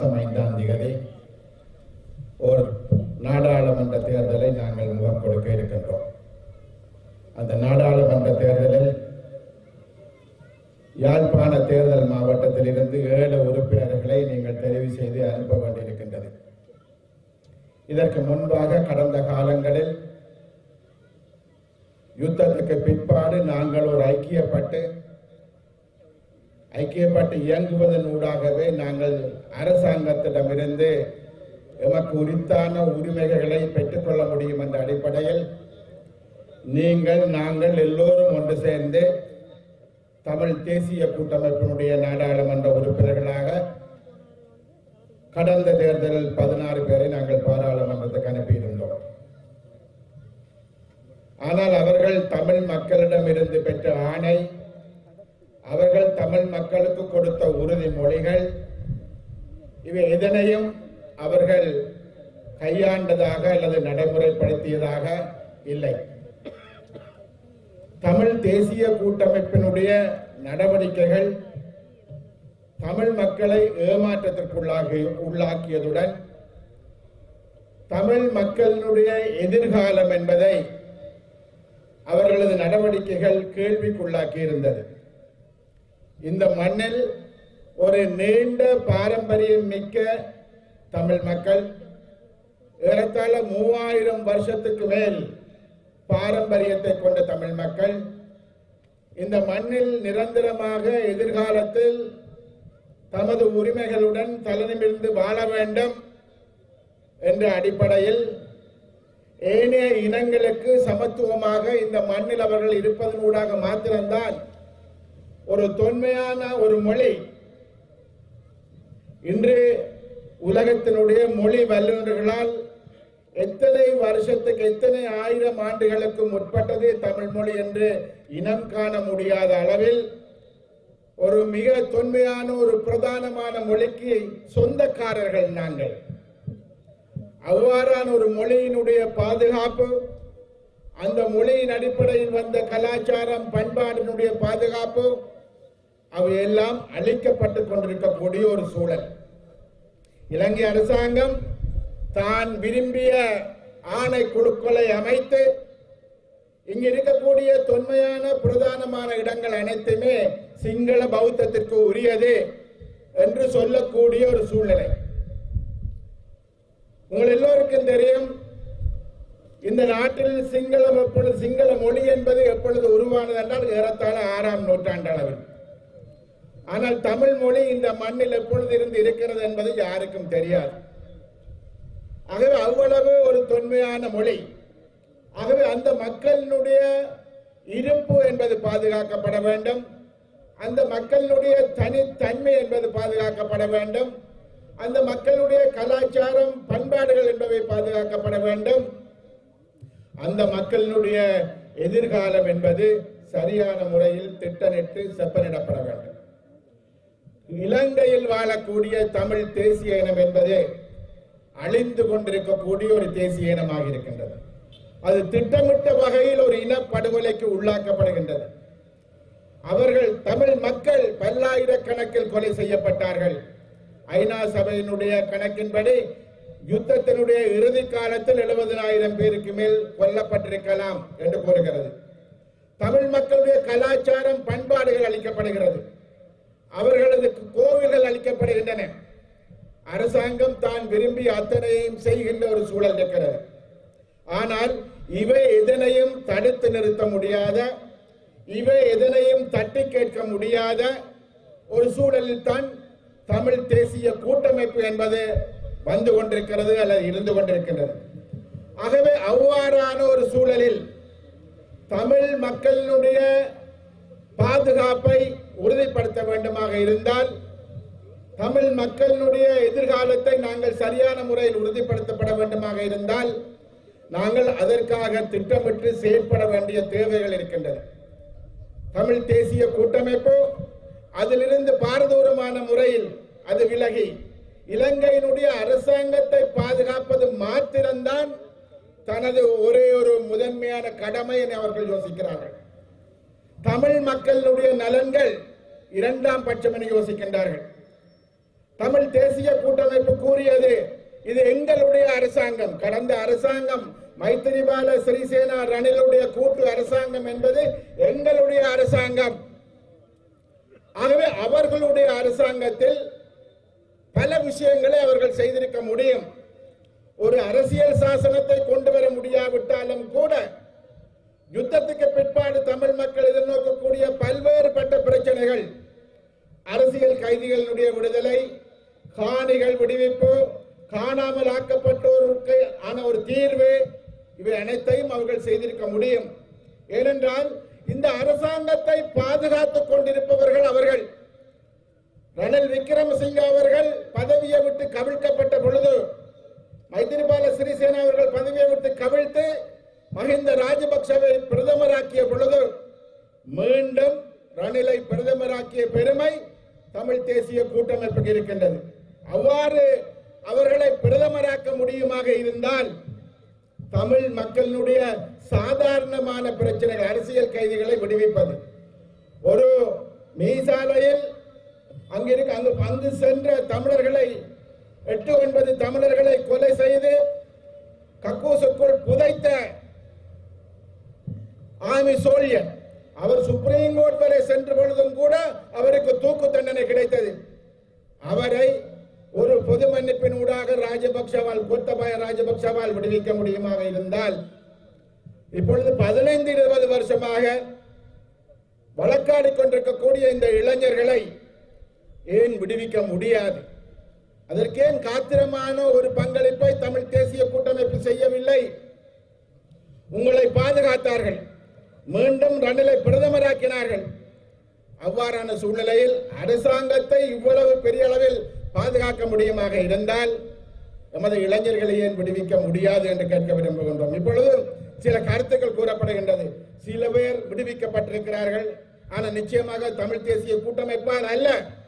மாதம் ஐந்தாம் தேதி ஒரு நாடாளுமன்ற தேர்தலை நாங்கள் முகம் கொடுக்க இருக்கின்றோம் அந்த நாடாளுமன்ற தேர்தலில் யாழ்ப்பாண தேர்தல் மாவட்டத்தில் இருந்து ஏழு உறுப்பினர்களை நீங்கள் தெரிவு செய்து அனுப்ப வேண்டியிருக்கின்றது இதற்கு முன்பாக கடந்த காலங்களில் யுத்தத்துக்கு பிற்பாடு நாங்கள் ஒரு ஐக்கியப்பட்டு ஐக்கியப்பட்டு இயங்குவதன் ஊடாகவே நாங்கள் அரசாங்கத்திடமிருந்து எமக்கு உரித்தான உரிமைகளை பெற்றுக்கொள்ள முடியும் என்ற அடிப்படையில் நீங்கள் நாங்கள் எல்லோரும் ஒன்று சேர்ந்து தமிழ் தேசிய கூட்டமைப்பினுடைய நாடாளுமன்ற உறுப்பினர்களாக கடந்த தேர்தலில் பதினாறு பேரை நாங்கள் பாராளுமன்றத்துக்கு அனுப்பியிருந்தோம் ஆனால் அவர்கள் தமிழ் மக்களிடமிருந்து பெற்ற ஆணை அவர்கள் தமிழ் மக்களுக்கு கொடுத்த உறுதிமொழிகள் இவை எதனையும் அவர்கள் கையாண்டதாக அல்லது நடைமுறைப்படுத்தியதாக இல்லை தமிழ் தேசிய கூட்டமைப்பினுடைய நடவடிக்கைகள் தமிழ் மக்களை ஏமாற்றத்திற்குள்ளாகி உள்ளாக்கியதுடன் தமிழ் மக்களினுடைய எதிர்காலம் என்பதை அவர்களது நடவடிக்கைகள் கேள்விக்குள்ளாக்கி இருந்தது இந்த மண்ணில் ஒரு நீண்ட பாரம்பரியம் மிக்க தமிழ் மக்கள் ஏறத்தாழ மூவாயிரம் வருஷத்துக்கு மேல் பாரம்பரியத்தை கொண்ட தமிழ் மக்கள் இந்த மண்ணில் நிரந்தரமாக எதிர்காலத்தில் தமது உரிமைகளுடன் தலைநிமிர்ந்து வாழ வேண்டும் என்ற அடிப்படையில் ஏனைய இனங்களுக்கு சமத்துவமாக இந்த மண்ணில் அவர்கள் இருப்பதனூடாக மாத்திரம்தான் ஒரு தொன்மையான ஒரு மொழி இன்று உலகத்தினுடைய மொழி வல்லுநர்களால் எத்தனை வருஷத்துக்கு எத்தனை ஆயிரம் ஆண்டுகளுக்கு முற்பட்டது தமிழ் மொழி என்று இனம் காண முடியாத அளவில் ஒரு மிக தொன்மையான ஒரு பிரதானமான மொழிக்கு சொந்தக்காரர்கள் நாங்கள் அவ்வாறான ஒரு மொழியினுடைய பாதுகாப்பு அந்த மொழியின் அடிப்படையில் வந்த கலாச்சாரம் பண்பாடினுடைய பாதுகாப்பு அவையெல்லாம் அழிக்கப்பட்டு கொண்டிருக்கக்கூடிய ஒரு சூழல் இலங்கை அரசாங்கம் தான் விரும்பிய ஆணை குழுக்களை அமைத்து இங்க இருக்கக்கூடிய தொன்மையான பிரதானமான இடங்கள் அனைத்துமே சிங்கள பௌத்தத்திற்கு உரியது என்று சொல்லக்கூடிய ஒரு சூழ்நிலை உங்கள் எல்லோருக்கும் தெரியும் இந்த நாட்டில் சிங்களம் எப்பொழுது சிங்கள மொழி என்பது எப்பொழுது உருவானது என்றால் ஏறத்தாழ ஆறாம் நூற்றாண்டு அளவில் ஆனால் தமிழ் மொழி இந்த மண்ணில் எப்பொழுது இருந்து இருக்கிறது என்பது யாருக்கும் தெரியாது ஆகவே அவ்வளவு ஒரு தொன்மையான மொழி ஆகவே அந்த மக்களினுடைய இருப்பு என்பது பாதுகாக்கப்பட வேண்டும் அந்த மக்களினுடைய தனித்தன்மை என்பது பாதுகாக்கப்பட வேண்டும் அந்த மக்களுடைய கலாச்சாரம் பண்பாடுகள் என்பவை பாதுகாக்கப்பட வேண்டும் அந்த மக்களினுடைய எதிர்காலம் என்பது சரியான முறையில் திட்டமிட்டு செப்பனிடப்பட வேண்டும் இலங்கையில் வாழக்கூடிய தமிழ் தேசிய இனம் என்பது அழிந்து கொண்டிருக்கக்கூடிய ஒரு தேசிய இனமாக இருக்கின்றது அது திட்டமிட்ட வகையில் ஒரு இனப்படுகொலைக்கு உள்ளாக்கப்படுகின்றது அவர்கள் தமிழ் மக்கள் பல்லாயிரக்கணக்கில் கொலை செய்யப்பட்டார்கள் ஐநா சபையினுடைய கணக்கின்படி யுத்தத்தினுடைய இறுதி காலத்தில் எழுபதனாயிரம் பேருக்கு மேல் கொல்லப்பட்டிருக்கலாம் என்று கூறுகிறது தமிழ் மக்களுடைய கலாச்சாரம் பண்பாடுகள் அளிக்கப்படுகிறது அவர்களது கோவில்கள் அளிக்கப்படுகின்றன அரசாங்கம் தான் விரும்பி அத்தனையும் செய்கின்ற ஒரு சூழல் இருக்கிறது ஆனால் இவை எதனையும் தடுத்து நிறுத்த முடியாத இவை எதனையும் தட்டி கேட்க முடியாத ஒரு சூழலில் தான் தமிழ் தேசிய கூட்டமைப்பு என்பது வந்து கொண்டிருக்கிறது அல்லது இருந்து கொண்டிருக்கின்றது ஆகவே அவ்வாறான ஒரு சூழலில் தமிழ் மக்களினுடைய பாதுகாப்பை உறுதிப்படுத்த வேண்டுமாக இருந்தால் தமிழ் மக்களினுடைய எதிர்காலத்தை நாங்கள் சரியான முறையில் உறுதிப்படுத்தப்பட வேண்டுமாக இருந்தால் நாங்கள் அதற்காக திட்டமிட்டு செயற்பட வேண்டிய தேவைகள் இருக்கின்றன தமிழ் தேசிய கூட்டமைப்பு அதிலிருந்து பாரதூரமான முறையில் அது விலகி இலங்கையினுடைய அரசாங்கத்தை பாதுகாப்பது மாத்திரம்தான் தனது ஒரே ஒரு முதன்மையான கடமை என அவர்கள் யோசிக்கிறார்கள் தமிழ் மக்களுடைய நலன்கள் இரண்டாம் பட்சம் என யோசிக்கின்றார்கள் தமிழ் தேசிய கூட்டமைப்பு கூறியது இது எங்களுடைய அரசாங்கம் கடந்த அரசாங்கம் மைத்திரிபால சிறிசேனா ரணிலுடைய கூட்டு அரசாங்கம் என்பது எங்களுடைய அரசாங்கம் ஆகவே அவர்களுடைய அரசாங்கத்தில் பல விஷயங்களை அவர்கள் செய்திருக்க முடியும் ஒரு அரசியல் சாசனத்தை கொண்டு வர முடியாவிட்டாலும் கூட யுத்தத்துக்கு பிற்பாடு தமிழ் மக்கள் எதிர்நோக்கக்கூடிய பல்வேறுபட்ட பிரச்சனைகள் அரசியல் கைதிகளுடைய விடுதலை காணிகள் விடுவிப்பு காணாமல் ஆக்கப்பட்டோருக்கு ஆன ஒரு தீர்வு இவை அனைத்தையும் அவர்கள் செய்திருக்க முடியும் ஏனென்றால் இந்த அரசாங்கத்தை பாதுகாத்துக் கொண்டிருப்பவர்கள் அவர்கள் ரணில் விக்ரமசிங்க அவர்கள் பதவியை விட்டு கவிழ்க்கப்பட்ட பொழுது மைத்திரிபால சிறிசேனா அவர்கள் பதவியை விட்டு கவிழ்த்து மஹிந்த ராஜபக்சவை பிரதமராக்கிய பொழுது மீண்டும் ரணிலை பிரதமராக்கிய பெருமை தமிழ் தேசிய கூட்டமைப்புக்கு இருக்கின்றது அவ்வாறு அவர்களை பிரதமராக்க முடியுமாக இருந்தால் தமிழ் மக்களினுடைய சாதாரணமான பிரச்சனைகள் அரசியல் கைதிகளை விடுவிப்பது ஒரு மீசாலையில் அங்கிருக்க அங்கு அங்கு சென்ற தமிழர்களை எட்டு ஒன்பது தமிழர்களை கொலை செய்து கக்கூசுக்குள் புதைத்த ஆமி சோழியன் அவர் சுப்ரீம் கோர்ட் வரை சென்ற பொழுதும் கூட அவருக்கு தூக்கு தண்டனை கிடைத்தது அவரை ஒரு பொது மன்னிப்பின் ஊடாக ராஜபக்சவால் கோத்தபாய ராஜபக்சவால் விடுவிக்க முடியுமாக இருந்தால் இப்பொழுது பதினைந்து இருபது வருஷமாக வழக்காடிக் கொண்டிருக்கக்கூடிய இந்த இளைஞர்களை ஏன் விடுவிக்க முடியாது அதற்கேன் காத்திரமான ஒரு பங்களிப்பை தமிழ் தேசிய கூட்டமைப்பு செய்யவில்லை உங்களை பாதுகாத்தார்கள் மீண்டும் ரணிலை பிரதமராக்கினார்கள் அவ்வாறான சூழ்நிலையில் அரசாங்கத்தை இவ்வளவு பெரிய அளவில் பாதுகாக்க முடியுமாக இருந்தால் எமது இளைஞர்களை ஏன் விடுவிக்க முடியாது என்று கேட்க விரும்புகின்றோம் இப்பொழுது சில கருத்துக்கள் கூறப்படுகின்றது சில பேர் விடுவிக்கப்பட்டிருக்கிறார்கள் ஆனால் நிச்சயமாக தமிழ் தேசிய கூட்டமைப்பால் அல்ல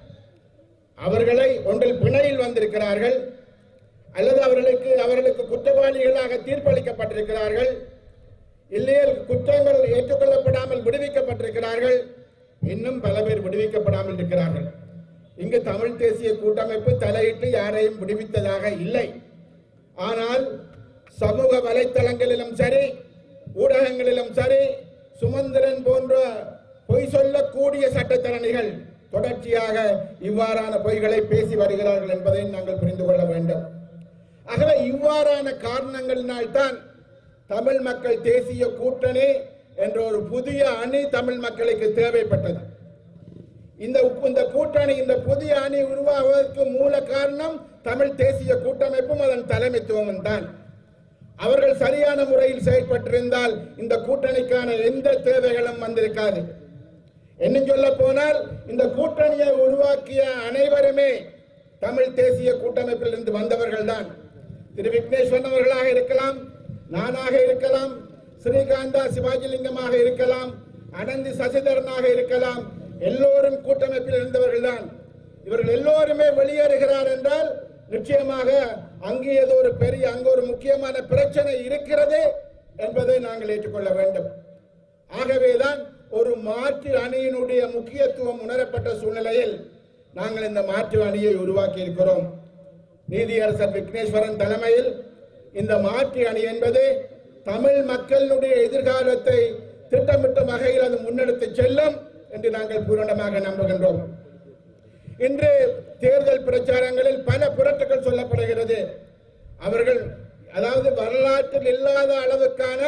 அவர்களை ஒன்றில் பிணையில் வந்திருக்கிறார்கள் அல்லது அவர்களுக்கு அவர்களுக்கு குற்றவாளிகளாக தீர்ப்பளிக்கப்பட்டிருக்கிறார்கள் இல்லையேல் குற்றங்கள் ஏற்றுக்கொள்ளப்படாமல் விடுவிக்கப்பட்டிருக்கிறார்கள் இன்னும் பல பேர் விடுவிக்கப்படாமல் இருக்கிறார்கள் இங்கு தமிழ் தேசிய கூட்டமைப்பு தலையிட்டு யாரையும் விடுவித்ததாக இல்லை ஆனால் சமூக வலைத்தளங்களிலும் சரி ஊடகங்களிலும் சரி சுமந்திரன் போன்ற பொய் சொல்லக்கூடிய சட்டத்தரணிகள் தொடர்ச்சியாக இவ்வாறான பொய்களை பேசி வருகிறார்கள் என்பதை நாங்கள் புரிந்து கொள்ள வேண்டும் ஆகவே இவ்வாறான காரணங்களினால்தான் தமிழ் மக்கள் தேசிய கூட்டணி என்ற ஒரு புதிய அணி தமிழ் மக்களுக்கு தேவைப்பட்டது இந்த இந்த கூட்டணி இந்த புதிய அணி உருவாவதற்கு மூல காரணம் தமிழ் தேசிய கூட்டமைப்பும் அதன் தலைமைத்துவமும் தான் அவர்கள் சரியான முறையில் செயல்பட்டிருந்தால் இந்த கூட்டணிக்கான எந்த தேவைகளும் வந்திருக்காது இன்னும் சொல்ல போனால் இந்த கூட்டணியை உருவாக்கிய அனைவருமே தமிழ் தேசிய கூட்டமைப்பில் இருந்து வந்தவர்கள் தான் திரு விக்னேஸ்வரன் அவர்களாக இருக்கலாம் நானாக இருக்கலாம் ஸ்ரீகாந்தா சிவாஜிலிங்கமாக இருக்கலாம் அனந்தி சசிதரனாக இருக்கலாம் எல்லோரும் கூட்டமைப்பில் இருந்தவர்கள் தான் இவர்கள் எல்லோருமே வெளியேறுகிறார் என்றால் நிச்சயமாக அங்கே ஏதோ ஒரு பெரிய அங்கு ஒரு முக்கியமான பிரச்சனை இருக்கிறது என்பதை நாங்கள் ஏற்றுக்கொள்ள வேண்டும் ஆகவேதான் ஒரு மாற்று அணியினுடைய முக்கியத்துவம் உணரப்பட்ட சூழ்நிலையில் நாங்கள் இந்த மாற்று அணியை உருவாக்கி இருக்கிறோம் நீதியரசர் விக்னேஸ்வரன் தலைமையில் இந்த மாற்று அணி என்பது தமிழ் மக்களுடைய எதிர்காலத்தை திட்டமிட்ட வகையில் அது முன்னெடுத்து செல்லும் என்று நாங்கள் பூரணமாக நம்புகின்றோம் இன்று தேர்தல் பிரச்சாரங்களில் பல புரட்டுகள் சொல்லப்படுகிறது அவர்கள் அதாவது வரலாற்றில் இல்லாத அளவுக்கான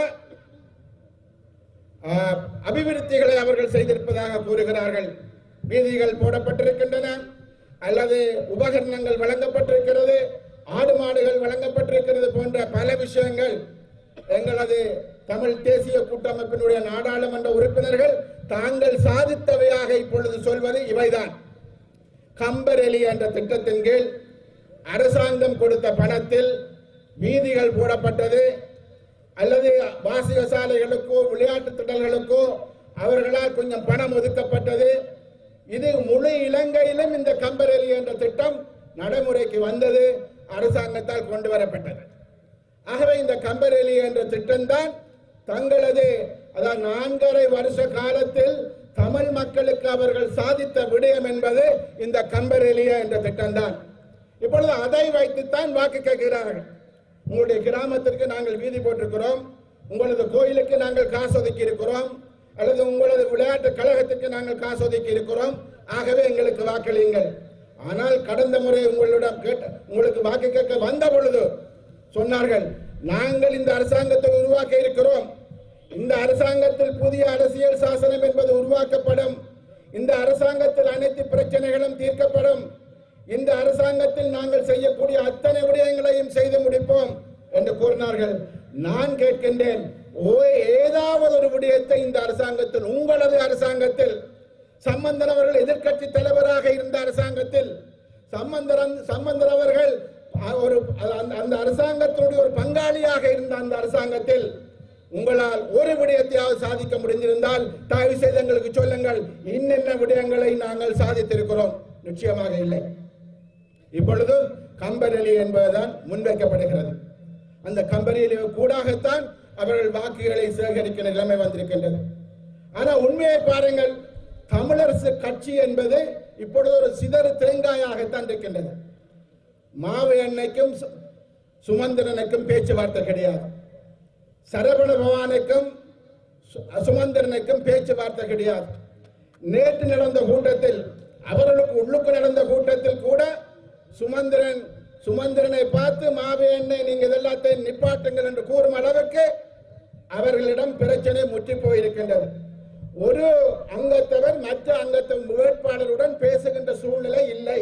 ஆஹ், அபிவிருத்திகளை அவர்கள் செய்திருப்பதாக கூறுகிறார்கள் வீதிகள் போடப்பட்டிருக்கின்றன அல்லது உபகரணங்கள் வழங்கப்பட்டிருக்கிறது ஆடு மாடுகள் வழங்கப்பட்டிருக்கிறது போன்ற பல விஷயங்கள் எங்களது தமிழ் தேசிய கூட்டமைப்பினுடைய நாடாளுமன்ற உறுப்பினர்கள் தாங்கள் சாதித்தவையாக இப்பொழுது சொல்வது இவைதான் கம்பரெலி என்ற திட்டத்தின் கீழ் அரசாங்கம் கொடுத்த பணத்தில் வீதிகள் போடப்பட்டது அல்லது வாசிக சாலைகளுக்கோ விளையாட்டு திடல்களுக்கோ அவர்களால் கொஞ்சம் பணம் ஒதுக்கப்பட்டது இது முழு இலங்கையிலும் இந்த கம்பரெலி என்ற திட்டம் நடைமுறைக்கு வந்தது அரசாங்கத்தால் கொண்டு வரப்பட்டது ஆகவே இந்த கம்பரெலி என்ற திட்டம்தான் தங்களது அதாவது நான்கரை வருஷ காலத்தில் தமிழ் மக்களுக்கு அவர்கள் சாதித்த விடயம் என்பது இந்த கம்பரெலியா என்ற திட்டம்தான் இப்பொழுது அதை வைத்துத்தான் வாக்கு கேட்கிறார்கள் உங்களுடைய கிராமத்திற்கு நாங்கள் வீதி போட்டிருக்கிறோம் உங்களது கோயிலுக்கு நாங்கள் காசு ஒதுக்கி இருக்கிறோம் அல்லது உங்களது விளையாட்டு கழகத்துக்கு நாங்கள் காசு ஒதுக்கி இருக்கிறோம் ஆகவே எங்களுக்கு வாக்களியுங்கள் ஆனால் கடந்த முறை உங்களிடம் கேட்ட உங்களுக்கு வாக்கு கேட்க வந்த பொழுது சொன்னார்கள் நாங்கள் இந்த அரசாங்கத்தை உருவாக்க இருக்கிறோம் இந்த அரசாங்கத்தில் புதிய அரசியல் சாசனம் என்பது உருவாக்கப்படும் இந்த அரசாங்கத்தில் அனைத்து பிரச்சனைகளும் தீர்க்கப்படும் இந்த அரசாங்கத்தில் நாங்கள் செய்யக்கூடிய அத்தனை விடயங்களையும் செய்து முடிப்போம் என்று கூறினார்கள் நான் கேட்கின்றேன் ஓ ஏதாவது ஒரு விடயத்தை இந்த அரசாங்கத்தில் உங்களது அரசாங்கத்தில் சம்பந்தன் அவர்கள் எதிர்க்கட்சி தலைவராக இருந்த அரசாங்கத்தில் சம்பந்தரன் சம்பந்தர் அவர்கள் அ- ஒரு அந்த அந்த அரசாங்கத்துடைய ஒரு பங்காளியாக இருந்த அந்த அரசாங்கத்தில் உங்களால் ஒரு விடயத்தையாவது சாதிக்க முடிந்திருந்தால் தயவு செய்து எங்களுக்கு சொல்லுங்கள் இன்னென்ன விடயங்களை நாங்கள் சாதித்திருக்கிறோம் நிச்சயமாக இல்லை இப்பொழுது கம்பெனி என்பதுதான் முன்வைக்கப்படுகிறது அந்த கம்பெனியிலே கூடாகத்தான் அவர்கள் வாக்குகளை சேகரிக்கிற நிலைமை வந்திருக்கின்றது ஆனா உண்மையை பாருங்கள் தமிழரசு கட்சி என்பது இப்பொழுது ஒரு சிதறு தேங்காயாகத்தான் இருக்கின்றது மாவு எண்ணெய்க்கும் சு- சுமந்திரனுக்கும் பேச்சுவார்த்தை கிடையாது சரவண பவானுக்கும் சு- சுமந்திரனுக்கும் பேச்சுவார்த்தை கிடையாது நேற்று நடந்த கூட்டத்தில் அவர்களுக்கு உள்ளுக்கு நடந்த கூட்டத்தில் கூட சுமந்திரன் சுமந்திரனை பார்த்து மாவு எண்ணெய் நீங்க இதெல்லாத்தையும் நிப்பாட்டுங்கள் என்று கூறும் அளவுக்கு அவர்களிடம் பிரச்சனை முற்றி போயிருக்கின்றது ஒரு அங்கத்தவர் மற்ற அங்கத்தின் வேட்பாளருடன் பேசுகின்ற சூழ்நிலை இல்லை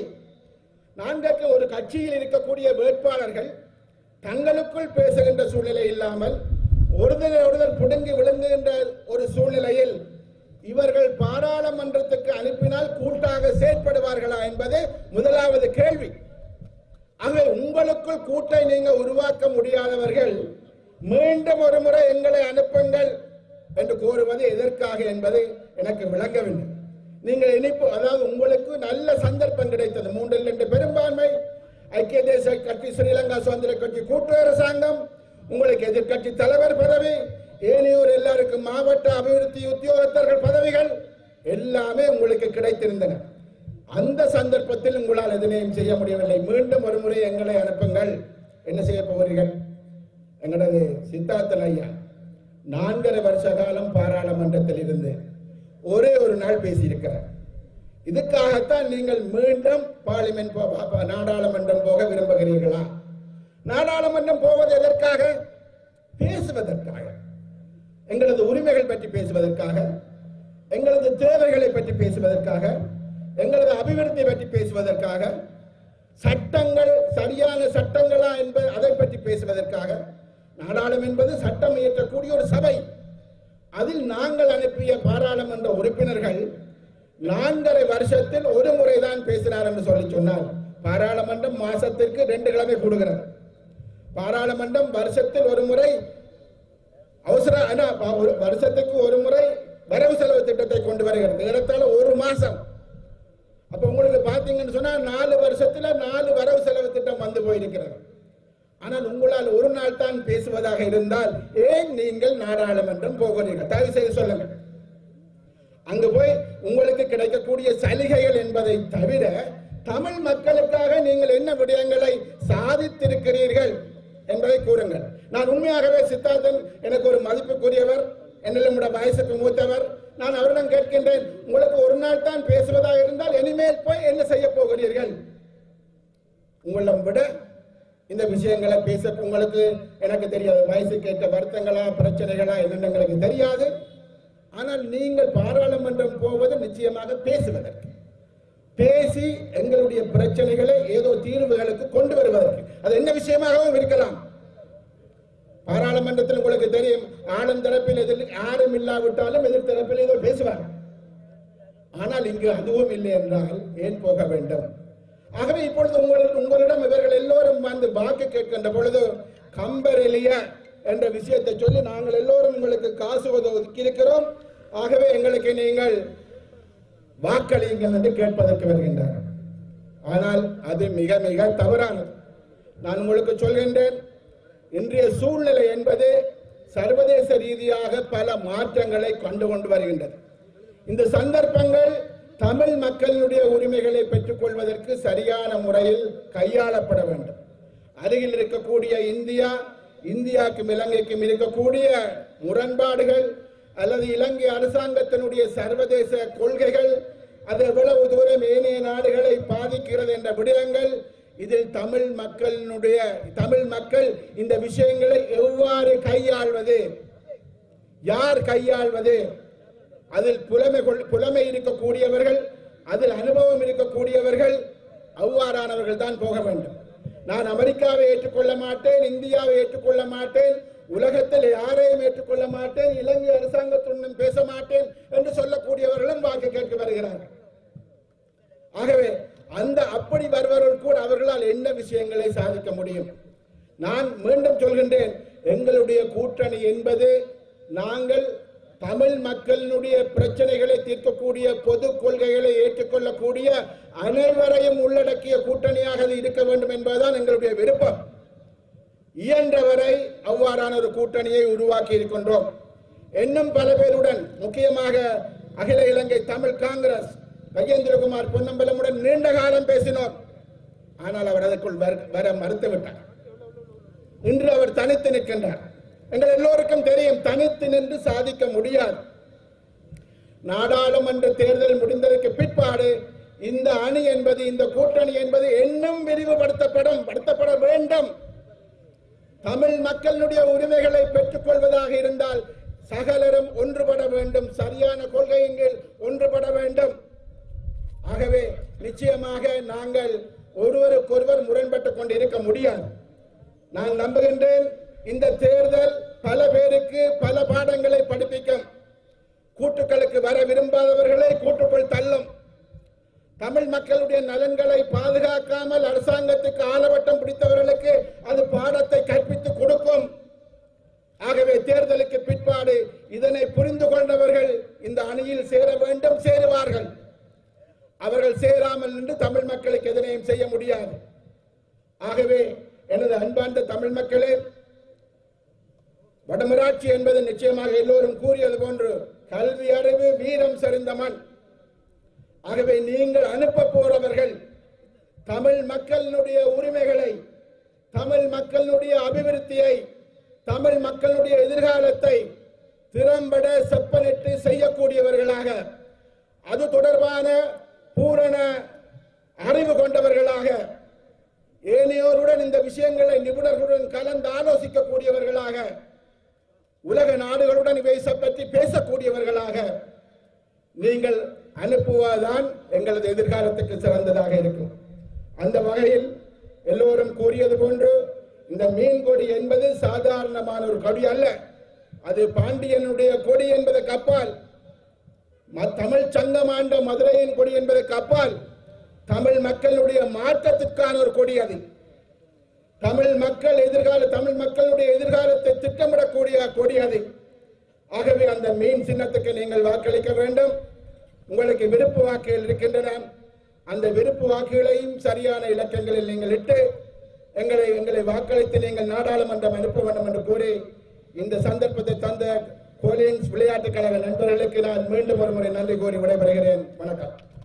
நான்கு ஒரு கட்சியில் இருக்கக்கூடிய வேட்பாளர்கள் தங்களுக்குள் பேசுகின்ற சூழ்நிலை இல்லாமல் ஒருதலை ஒருதல் புடுங்கி விழுங்குகின்ற ஒரு சூழ்நிலையில் இவர்கள் பாராளுமன்றத்துக்கு அனுப்பினால் கூட்டாக செயற்படுவார்களா என்பது முதலாவது கேள்வி ஆகவே உங்களுக்குள் கூட்டை நீங்க உருவாக்க முடியாதவர்கள் மீண்டும் ஒரு முறை எங்களை அனுப்புங்கள் என்று கோருவது எதற்காக என்பது எனக்கு விளங்கவில்லை நீங்கள் இனிப்பு அதாவது உங்களுக்கு நல்ல சந்தர்ப்பம் கிடைத்தது மூன்றில் ரெண்டு பெரும்பான்மை ஐக்கிய தேச கட்சி ஸ்ரீலங்கா சுதந்திர கட்சி கூட்டு அரசாங்கம் உங்களுக்கு எதிர்க்கட்சி தலைவர் பதவி ஏனையோர் எல்லாருக்கும் மாவட்ட அபிவிருத்தி உத்தியோகத்தர்கள் பதவிகள் எல்லாமே உங்களுக்கு கிடைத்திருந்தன அந்த சந்தர்ப்பத்தில் உங்களால் எதனையும் செய்ய முடியவில்லை மீண்டும் ஒரு முறை எங்களை அனுப்புங்கள் என்ன செய்ய போகிறீர்கள் எங்களது சித்தார்த்தன் ஐயா நான்கரை வருஷ காலம் பாராளுமன்றத்தில் இருந்து ஒரே ஒரு நாள் பேசியிருக்கிறார் இதுக்காகத்தான் நீங்கள் மீண்டும் பார்லிமெண்ட் போ- ப- ப- நாடாளுமன்றம் போக விரும்புகிறீர்களா நாடாளுமன்றம் போவது எதற்காக பேசுவதற்காக எங்களது உரிமைகள் பற்றி பேசுவதற்காக எங்களது தேவைகளை பற்றி பேசுவதற்காக எங்களது அபிவிருத்தி பற்றி பேசுவதற்காக சட்டங்கள் சரியான சட்டங்களா என்பது அதை பற்றி பேசுவதற்காக நாடாளுமன்றம் என்பது சட்டம் இயற்றக்கூடிய ஒரு சபை அதில் நாங்கள் அனுப்பிய பாராளுமன்ற உறுப்பினர்கள் நான்கரை வருஷத்தில் ஒரு முறைதான் பேசினார் என்று சொல்லி சொன்னார் பாராளுமன்றம் மாசத்திற்கு ரெண்டு கிழமை கூடுகிறது பாராளுமன்றம் வருஷத்தில் ஒரு முறை அவசர ஆனா, ப- ஒரு வருஷத்துக்கு ஒரு முறை வரவு செலவு திட்டத்தை கொண்டு வருகிறது ஏறத்தாழ ஒரு மாசம் அப்ப உங்களுக்கு பாத்தீங்கன்னு சொன்னா நாலு வருஷத்துல நாலு வரவு செலவு திட்டம் வந்து போயிருக்கிறது ஆனால் உங்களால் ஒரு நாள் தான் பேசுவதாக இருந்தால் ஏன் நீங்கள் நாடாளுமன்றம் போகிறீர்கள் தயவு செய்து சொல்லுங்கள் அங்கு போய் உங்களுக்கு கிடைக்கக்கூடிய சலுகைகள் என்பதை தவிர தமிழ் மக்களுக்காக நீங்கள் என்ன விடயங்களை சாதித்திருக்கிறீர்கள் என்பதை கூறுங்கள் நான் உண்மையாகவே சித்தார்த்தன் எனக்கு ஒரு மதிப்புக்குரியவர் என்னிடம் வயசுக்கு மூத்தவர் நான் அவரிடம் கேட்கின்றேன் உங்களுக்கு ஒரு நாள் தான் பேசுவதாக இருந்தால் இனிமேல் போய் என்ன செய்ய போகிறீர்கள் உங்களிடம் விட இந்த விஷயங்களை பேச உங்களுக்கு எனக்கு தெரியாது வயசு கேட்ட வருத்தங்களா பிரச்சனைகளா என்னென்னு எங்களுக்கு தெரியாது ஆனால் நீங்கள் பாராளுமன்றம் போவது நிச்சயமாக பேசுவதற்கு பேசி எங்களுடைய பிரச்சனைகளை ஏதோ தீர்வுகளுக்கு கொண்டு வருவதற்கு அது என்ன விஷயமாகவும் இருக்கலாம் பாராளுமன்றத்தில் உங்களுக்கு தெரியும் ஆளும் தரப்பில் எதிர் யாரும் இல்லாவிட்டாலும் எதிர் தரப்பில் ஏதோ பேசுவார் ஆனால் இங்கு அதுவும் இல்லை என்றால் ஏன் போக வேண்டும் ஆகவே இப்பொழுது உங்கள் உங்களிடம் இவர்கள் எல்லோரும் வந்து வாக்கு கேட்கின்ற பொழுது கம்பரெலிய என்ற விஷயத்தை சொல்லி நாங்கள் எல்லோரும் உங்களுக்கு காசு ஒதுக்கி இருக்கிறோம் ஆகவே எங்களுக்கு நீங்கள் வாக்களியுங்கள் என்று கேட்பதற்கு வருகின்றார்கள் ஆனால் அது மிக மிக தவறானது நான் உங்களுக்கு சொல்கின்றேன் இன்றைய சூழ்நிலை என்பது சர்வதேச ரீதியாக பல மாற்றங்களை கொண்டு கொண்டு வருகின்றது இந்த சந்தர்ப்பங்கள் தமிழ் மக்களினுடைய உரிமைகளை பெற்றுக் கொள்வதற்கு சரியான முறையில் கையாளப்பட வேண்டும் அருகில் இருக்கக்கூடிய இந்தியா இந்தியாவுக்கும் இலங்கைக்கும் இருக்கக்கூடிய முரண்பாடுகள் அல்லது இலங்கை அரசாங்கத்தினுடைய சர்வதேச கொள்கைகள் அது எவ்வளவு தூரம் ஏனைய நாடுகளை பாதிக்கிறது என்ற விடயங்கள் இதில் தமிழ் மக்களினுடைய தமிழ் மக்கள் இந்த விஷயங்களை எவ்வாறு கையாள்வது யார் கையாள்வது அதில் புலமை கொள்- புலமை இருக்கக்கூடியவர்கள் அதில் அனுபவம் இருக்கக்கூடியவர்கள் அவ்வாறானவர்கள் தான் போக வேண்டும் நான் அமெரிக்காவை ஏற்றுக்கொள்ள மாட்டேன் இந்தியாவை ஏற்றுக்கொள்ள மாட்டேன் உலகத்தில் யாரையும் ஏற்றுக்கொள்ள மாட்டேன் இலங்கை அரசாங்கத்துடன் பேச மாட்டேன் என்று சொல்லக்கூடியவர்களும் வாக்கு கேட்க வருகிறார்கள் ஆகவே அந்த அப்படி வருபவர்கள் கூட அவர்களால் என்ன விஷயங்களை சாதிக்க முடியும் நான் மீண்டும் சொல்கின்றேன் எங்களுடைய கூட்டணி என்பது நாங்கள் தமிழ் மக்களினுடைய பிரச்சனைகளை தீர்க்கக்கூடிய பொது கொள்கைகளை ஏற்றுக்கொள்ளக்கூடிய அனைவரையும் உள்ளடக்கிய கூட்டணியாக அது இருக்க வேண்டும் என்பதுதான் எங்களுடைய விருப்பம் இயன்றவரை அவ்வாறான ஒரு கூட்டணியை உருவாக்கி இருக்கின்றோம் இன்னும் பல பேருடன் முக்கியமாக அகில இலங்கை தமிழ் காங்கிரஸ் கஜேந்திரகுமார் பொன்னம்பலமுடன் நீண்ட காலம் பேசினோம் ஆனால் அவர் அதற்குள் வர- வர மறுத்து விட்டார் இன்று அவர் தனித்து நிற்கின்றார் எங்கள் எல்லோருக்கும் தெரியும் தனித்து நின்று சாதிக்க முடியாது நாடாளுமன்ற தேர்தல் முடிந்ததற்கு பிற்பாடு இந்த அணி என்பது இந்த கூட்டணி என்பது இன்னும் விரிவுபடுத்தப்படும் படுத்தப்பட வேண்டும் தமிழ் மக்களுடைய உரிமைகளை பெற்றுக் கொள்வதாக இருந்தால் சகலரும் ஒன்றுபட வேண்டும் சரியான கொள்கையின் கீழ் ஒன்றுபட வேண்டும் ஆகவே நிச்சயமாக நாங்கள் ஒருவருக்கொருவர் முரண்பட்டுக் கொண்டு இருக்க முடியாது நான் நம்புகின்றேன் இந்த தேர்தல் பல பேருக்கு பல பாடங்களை படிப்பிக்கும் கூட்டுக்களுக்கு வர விரும்பாதவர்களை கூட்டுக்குள் தள்ளும் தமிழ் மக்களுடைய நலன்களை பாதுகாக்காமல் அரசாங்கத்துக்கு ஆலவட்டம் பிடித்தவர்களுக்கு அது பாடத்தை கற்பித்து கொடுக்கும் ஆகவே தேர்தலுக்கு பிற்பாடு இதனை புரிந்து கொண்டவர்கள் இந்த அணியில் சேர வேண்டும் சேருவார்கள் அவர்கள் சேராமல் நின்று தமிழ் மக்களுக்கு எதனையும் செய்ய முடியாது ஆகவே எனது அன்பார்ந்த தமிழ் மக்களே வடமராட்சி என்பது நிச்சயமாக எல்லோரும் கூறியது போன்று கல்வி அறிவு வீரம் சரிந்த மண் ஆகவே நீங்கள் அனுப்ப போறவர்கள் தமிழ் மக்களினுடைய உரிமைகளை தமிழ் மக்களுடைய அபிவிருத்தியை தமிழ் மக்களுடைய எதிர்காலத்தை திறம்பட செப்பனிட்டு செய்யக்கூடியவர்களாக அது தொடர்பான பூரண அறிவு கொண்டவர்களாக ஏனையோருடன் இந்த விஷயங்களை நிபுணர்களுடன் கலந்து ஆலோசிக்கக்கூடியவர்களாக உலக நாடுகளுடன் இவை பற்றி பேசக்கூடியவர்களாக நீங்கள் அனுப்புவதுதான் எங்களது எதிர்காலத்துக்கு சிறந்ததாக இருக்கும் அந்த வகையில் எல்லோரும் கூறியது போன்று இந்த மீன் கொடி என்பது சாதாரணமான ஒரு கொடி அல்ல அது பாண்டியனுடைய கொடி என்பதற்கு அப்பால் ம- தமிழ் சங்கம் ஆண்ட மதுரையின் கொடி என்பதற்கு அப்பால் தமிழ் மக்களுடைய மாற்றத்திற்கான ஒரு கொடி அது தமிழ் மக்கள் எதிர்கால தமிழ் மக்களுடைய எதிர்காலத்தை திட்டமிடக்கூடிய கொடி அது ஆகவே அந்த மீன் சின்னத்துக்கு நீங்கள் வாக்களிக்க வேண்டும் உங்களுக்கு விருப்பு வாக்குகள் இருக்கின்றன அந்த விருப்பு வாக்குகளையும் சரியான இலக்கங்களில் நீங்கள் இட்டு எங்களை எங்களை வாக்களித்து நீங்கள் நாடாளுமன்றம் அனுப்ப வேண்டும் என்று கூறி இந்த சந்தர்ப்பத்தை தந்த கோலின்ஸ் விளையாட்டுக் கழக நண்பர்களுக்கு நான் மீண்டும் ஒரு முறை நன்றி கூறி விடைபெறுகிறேன் வணக்கம்